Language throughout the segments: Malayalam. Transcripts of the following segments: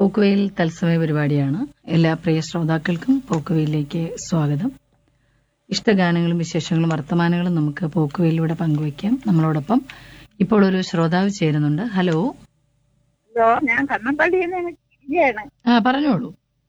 പോക്കുവെയിൽ തത്സമയ പരിപാടിയാണ് എല്ലാ പ്രിയ ശ്രോതാക്കൾക്കും പോക്കുവെയിലേക്ക് സ്വാഗതം ഇഷ്ടഗാനങ്ങളും വിശേഷങ്ങളും വർത്തമാനങ്ങളും നമുക്ക് പോക്കുവെയിലൂടെ പങ്കുവയ്ക്കാം നമ്മളോടൊപ്പം ഇപ്പോൾ ഒരു ശ്രോതാവ് ചേരുന്നുണ്ട് ഹലോ ഹലോ ഞാൻ കണ്ണമ്പള്ളിയിൽ നിന്ന് ഇരിക്കുകയാണ് ആ പറഞ്ഞോളൂ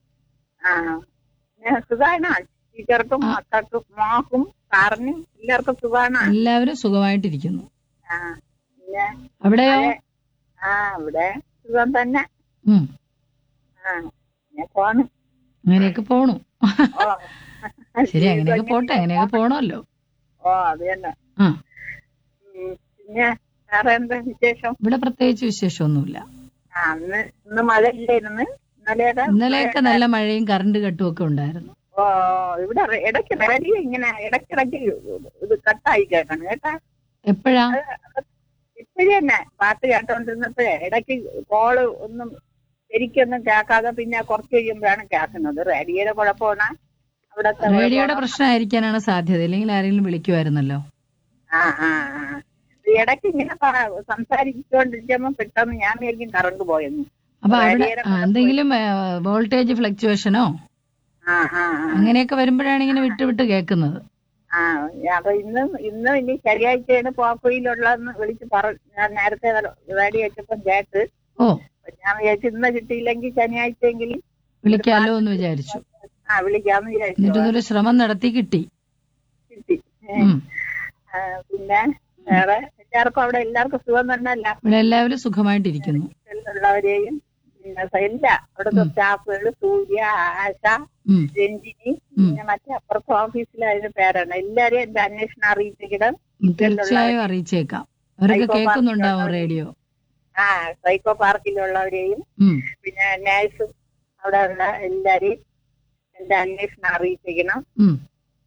ആ ഞാൻ സുഖാണ് ടീച്ചർക്കും ആ. മക്കൾക്കും മോക്കും സാറിനും എല്ലാവർക്കും സുഖാണ് എല്ലാവരും സുഖമായിട്ടിരിക്കുന്നു ആ പിന്നെ അവിടെയോ അതെ. ആ ഇവിടെ സുഖം തന്നെ ഉം ആ ഞാൻ പോണ് അങ്ങനെയൊക്കെ പോണു ഓ ശരി അങ്ങനെയൊക്കെ പോട്ടെ അങ്ങനെയൊക്കെ പോണല്ലോ ഓ അത് തന്നെ ആ ഉം, പിന്നെ വേറെ എന്താ വിശേഷം ഇവിടെ പ്രത്യേകിച്ച് വിശേഷമൊന്നുമില്ല ആ ഇന്ന് ഇന്ന് മഴ ഇല്ലായിരുന്നു ഇന്നലെയൊക്കെ ഇന്നലെയൊക്കെ നല്ല മഴയും കറണ്ട് കട്ടും ഒക്കെ ഉണ്ടായിരുന്നു ഓ ഇവിടെ റെ- ഇടയ്ക്ക് റേഡിയോ ഇങ്ങനെ ഇടയ്ക്കിടയ്ക്ക് ഇത് കട്ടായി കേൾക്കണം കേട്ടാ എപ്പോഴാ ഇപ്പഴേ തന്നെ പാട്ട് കേട്ടോണ്ടിരുന്നപ്പോഴേ ഇടയ്ക്ക് കോള് ഒന്നും ശരിക്കൊന്നും കേൾക്കാതെ പിന്നെ കുറച്ച് കഴിയുമ്പോഴാണ് കേൾക്കുന്നത് റേഡിയോയുടെ കുഴപ്പമാണ് അവിടത്തെ റേഡിയോയുടെ പ്രശ്നമായിരിക്കാനാണ് സാധ്യത അല്ലെങ്കിൽ ആരെങ്കിലും വിളിക്കുമായിരുന്നല്ലോ ആ ആ ആ. ഇടയ്ക്ക് ഇങ്ങനെ പറ- സംസാരിച്ചുകൊണ്ടിരിക്കുമ്പോ പെട്ടെന്ന് ഞാൻ വിചാരിക്കും കറണ്ട് പോയെന്ന് അപ്പൊ അവിടെ റേഡിയോയുടെ ആ, എന്തെങ്കിലും വോൾട്ടേജ് ഫ്ലക്ച്വേഷനോ ആ ആ ആ. അങ്ങനെയൊക്കെ വരുമ്പോഴാണ് ഇങ്ങനെ വിട്ട് വിട്ട് കേൾക്കുന്നത് ആ അപ്പൊ ഇന്ന് ഇന്ന് ഇനി ശനിയാഴ്ചയാണ് പോക്കുയിലുള്ളതെന്ന് വിളിച്ച് പറ ഞാൻ നേരത്തെ റേഡിയോ വെച്ചപ്പം കേട്ട് ഓ അപ്പൊ ഞാൻ വിചാരിച്ചു ഇന്ന് കിട്ടിയില്ലെങ്കിൽ ശനിയാഴ്ചയെങ്കിലും വിളിക്കാലോ എന്ന് വിചാരിച്ചു ആ വിളിക്കാന്ന് വിചാരിച്ചു എന്നിട്ടൊന്നൊരു ശ്രമം നടത്തി കിട്ടി കിട്ടി ഏ. ഉം. ആ, പിന്നെ വേറെ എല്ലാവർക്കും അവിടെ എല്ലാവർക്കും സുഖം തന്നെ അല്ല ഇവിടെ എല്ലാവരും സുഖമായിട്ടിരിക്കുന്നു ഉള്ളവരെയും പിന്നെ എല്ലാ അവിടുത്തെ ഉം. സ്റ്റാഫുകൾ സൂര്യ ആശ ഉം, രഞ്ജിനി ഉം. പിന്നെ മറ്റേ അപ്പുറത്തെ ഓഫീസിലെ അതിന്റെ പേരാണ് എല്ലാരെയും എന്റെ അന്വേഷണം അറിയിച്ചിട്ട് തീർച്ചയായും അറിയിച്ചേക്കാം അവരൊക്കെ കേൾക്കുന്നുണ്ടാവും റേഡിയോ ആ സൈക്കോ പാർക്കിലുള്ളവരെയും ഉം, പിന്നെ നേഴ്സും അവിടെ ഉള്ള എല്ലാരെയും എന്റെ അന്വേഷണം അറിയിച്ചിരിക്കണം ഉം.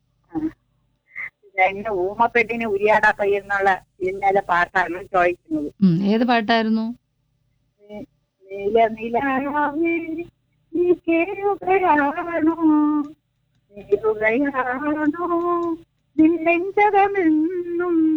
പിന്നെ ഇന്ന് ഊമപ്പെട്ടിന് ഉരിയാട എന്നുള്ള ഇന്നലെ പാട്ടാണ് ചോദിക്കുന്നത് ഉം. ഏത് പാട്ടായിരുന്നു നീല നിലാവേ നീ കേറുകയാണോ നീറുകയാണോ നിന്നെഞ്ചകമെന്നും